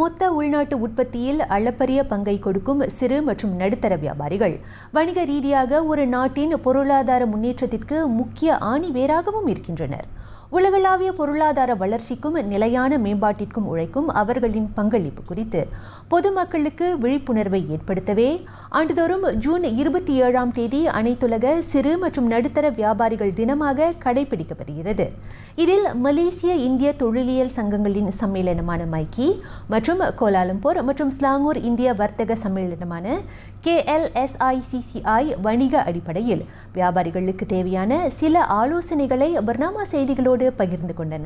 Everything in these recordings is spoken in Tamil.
மொத்த உள்நாட்டு உற்பத்தியில் அளப்பரிய பங்கை கொடுக்கும் சிறு மற்றும் நடுத்தர வியாபாரிகள் வணிக ரீதியாக ஒரு நாட்டின் பொருளாதார முன்னேற்றத்திற்கு முக்கிய ஆணிவேராகவும் இருக்கின்றனர் உலகளாவிய பொருளாதார வளர்ச்சிக்கும் நிலையான மேம்பாட்டிற்கும் உழைக்கும் அவர்களின் பங்களிப்பு குறித்து பொதுமக்களுக்கு விழிப்புணர்வை ஏற்படுத்தவே ஆண்டுதோறும் ஜூன் இருபத்தி ஏழாம் தேதி அனைத்துலக சிறு மற்றும் நடுத்தர வியாபாரிகள் தினமாக கடைபிடிக்கப்படுகிறது இதில் மலேசிய இந்திய தொழிலியல் சங்கங்களின் சம்மேளனமான மைக்கி மற்றும் கோலாலம்பூர் மற்றும் ஸ்லாங்கூர் இந்திய வர்த்தக சம்மேளனமான கேஎல்எஸ்ஐசிசிஐ வணிக அடிப்படையில் வியாபாரிகளுக்கு தேவையான சில ஆலோசனைகளை பர்னாமா செய்திகளோடு பகிர்ந்து கொண்டன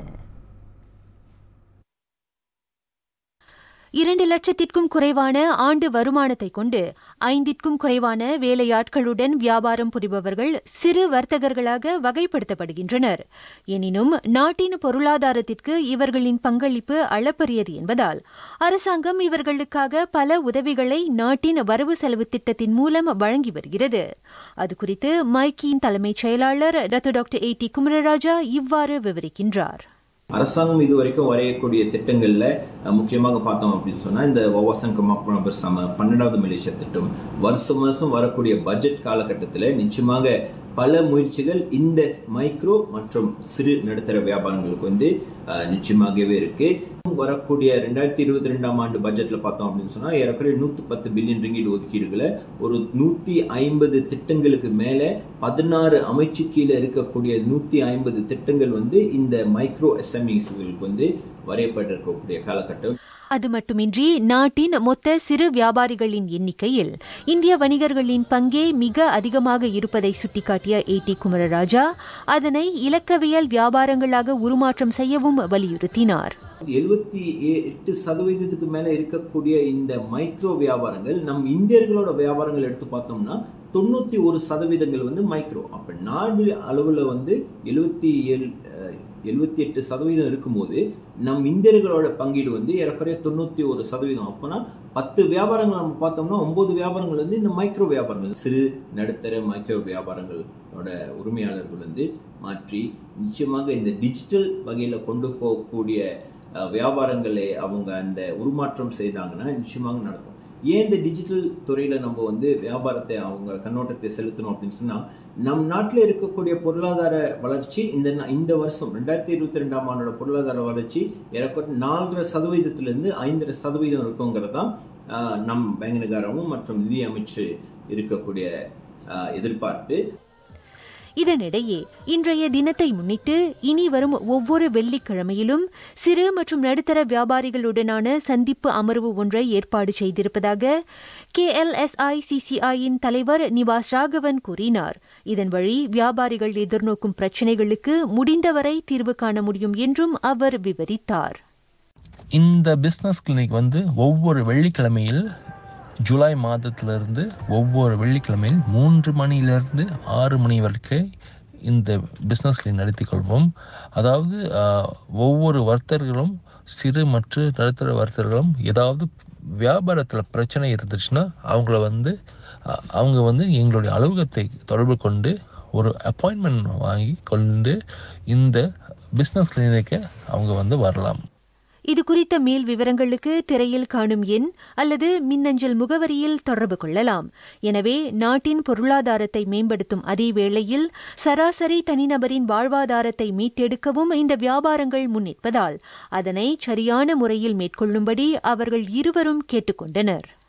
இரண்டு லட்சத்திற்கும் குறைவான ஆண்டு வருமானத்தை கொண்டு ஐந்திற்கும் குறைவான வேலையாட்களுடன் வியாபாரம் புரிபவர்கள் சிறு வர்த்தகர்களாக வகைப்படுத்தப்படுகின்றனர் எனினும் நாட்டின் பொருளாதாரத்திற்கு இவர்களின் பங்களிப்பு அளப்பரியது என்பதால் அரசாங்கம் இவர்களுக்காக பல உதவிகளை நாட்டின் வரவு செலவு திட்டத்தின் மூலம் வழங்கி வருகிறது அது குறித்து மைக்கியின் தலைமைச் செயலாளர் டாக்டர் ஏ டி குமரராஜா இவ்வாறு விவரிக்கின்றார் அரசாங்கம் இதுவரைக்கும் வரையக்கூடிய திட்டங்களில் முக்கியமாக பார்த்தோம் அப்படின்னு சொன்னால் இந்த வவாசன் கமாப்பணம் சம பன்னெண்டாவது மலேசியா திட்டம் வருஷம் வருஷம் வரக்கூடிய பட்ஜெட் காலகட்டத்தில் நிச்சயமாக பல முயற்சிகள் இந்த மைக்ரோ மற்றும் சிறு நடுத்தர வியாபாரங்களுக்கு வந்து நிச்சயமாகவே இருக்கு வரக்கூடிய ரெண்டாயிரத்தி இருபத்தி ரெண்டாம் ஆண்டு பட்ஜெட்ல பார்த்தோம் அப்படின்னு சொன்னா ஏறக்குறைய நூத்தி பத்து பில்லியன் ரிங்கிட் ஒதுக்கீடுகளை ஒரு நூத்தி ஐம்பது திட்டங்களுக்கு மேல பதினாறு அமைச்சு கீழே இருக்கக்கூடிய நூத்தி ஐம்பது திட்டங்கள் வந்து இந்த மைக்ரோ எஸ்எம்இஸ்களுக்கு வந்து வரையப்பட்டிருக்கக்கூடிய காலகட்டம் அது மட்டுமின்றி நாட்டின் மொத்த சிறு வியாபாரிகளின் எண்ணிக்கையில் இந்திய வணிகர்களின் பங்கே மிக அதிகமாக இருப்பதை சுட்டிக்காட்டிய ஏ டி குமரராஜா அதனை இலக்கவியல் வியாபாரங்களாக உருமாற்றம் செய்யவும் வலியுறுத்தினார் எழுபத்தி எட்டு சதவீதத்துக்கு மேல இருக்கக்கூடிய இந்த மைக்ரோ வியாபாரங்கள் நம் இந்தியர்களோட வியாபாரங்கள் எடுத்து பார்த்தோம்னா தொண்ணூத்தி ஒரு சதவீதங்கள் வந்து மைக்ரோ அப்ப நாடு அளவுல வந்து எழுபத்தி ஏழு எழுபத்தி எட்டு சதவீதம் இருக்கும்போது நம் இந்தியர்களோட பங்கீடு வந்து ஏறக்குறைய தொண்ணூத்தி ஒரு சதவீதம் அப்போனா பத்து வியாபாரங்கள் நம்ம பார்த்தோம்னா ஒன்பது வியாபாரங்கள் வந்து இந்த மைக்ரோ வியாபாரங்கள் சிறு நடுத்தர மைக்ரோ வியாபாரங்களோட உரிமையாளர்கள் வந்து மாற்றி நிச்சயமாக இந்த டிஜிட்டல் வகையில கொண்டு போகக்கூடிய வியாபாரங்களை அவங்க அந்த உருமாற்றம் செய்தாங்கன்னா நிச்சயமாக நடக்கும் ஏன் இந்த டிஜிட்டல் துறையில நம்ம வந்து வியாபாரத்தை அவங்க கண்ணோட்டத்தை செலுத்தணும் அப்படின்னு சொன்னா நம் நாட்டில் இருக்கக்கூடிய பொருளாதார வளர்ச்சி இந்த இந்த வருஷம் ரெண்டாயிரத்தி இருபத்தி ரெண்டாம் ஆண்டோட பொருளாதார வளர்ச்சி ஏறக்குறைய நாலரை சதவீதத்திலிருந்து ஐந்தரை சதவீதம் இருக்குங்கிறதான் நம் பேங்கனகாரமும் மற்றும் நிதி அமைச்சு இருக்கக்கூடிய எதிர்பார்ப்பு இதனிடையே இன்றைய தினத்தை முன்னிட்டு இனி வரும் ஒவ்வொரு வெள்ளிக்கிழமையிலும் சிறு மற்றும் நடுத்தர வியாபாரிகளுடனான சந்திப்பு அமர்வு ஒன்றை ஏற்பாடு செய்திருப்பதாக கேஎல்எஸ்ஐசிசிஐயின் தலைவர் நிவாஸ் ராகவன் கூறினார் இதன் வழி வியாபாரிகள் எதிர்நோக்கும் பிரச்சினைகளுக்கு முடிந்தவரை தீர்வு காண முடியும் என்றும் அவர் விவரித்தார் இந்த பிஸ்னஸ் கிளினிக் வந்து ஒவ்வொரு வெள்ளிக்கிழமையில் ஜூலை மாதத்திலிருந்து ஒவ்வொரு வெள்ளிக்கிழமையில் மூன்று மணியிலிருந்து ஆறு மணி வரைக்கும் இந்த பிஸ்னஸ் கிளினிக் நடத்தி கொள்வோம் அதாவது ஒவ்வொரு வர்த்தகர்களும் சிறு மற்றும் நடுத்தர வர்த்தகர்களும் ஏதாவது வியாபாரத்தில் பிரச்சனை இருந்துச்சுன்னா அவங்கள வந்து அவங்க வந்து எங்களுடைய அலுவலகத்தை தொடர்பு கொண்டு ஒரு அப்பாயின்மெண்ட் வாங்கி கொண்டு இந்த பிஸ்னஸ் கிளினிக்கை அவங்க வந்து வரலாம் இது குறித்த மேல் விவரங்களுக்கு திரையில் காணும் எண் அல்லது மின்னஞ்சல் முகவரியில் தொடர்பு கொள்ளலாம் எனவே நாட்டின் பொருளாதாரத்தை மேம்படுத்தும் அதே வேளையில் சராசரி தனிநபரின் வாழ்வாதாரத்தை மீட்டெடுக்கவும் இந்த வியாபாரங்கள் முன்னிற்பதால் அதனை சரியான முறையில் மேற்கொள்ளும்படி அவர்கள் இருவரும் கேட்டுக்கொண்டனர்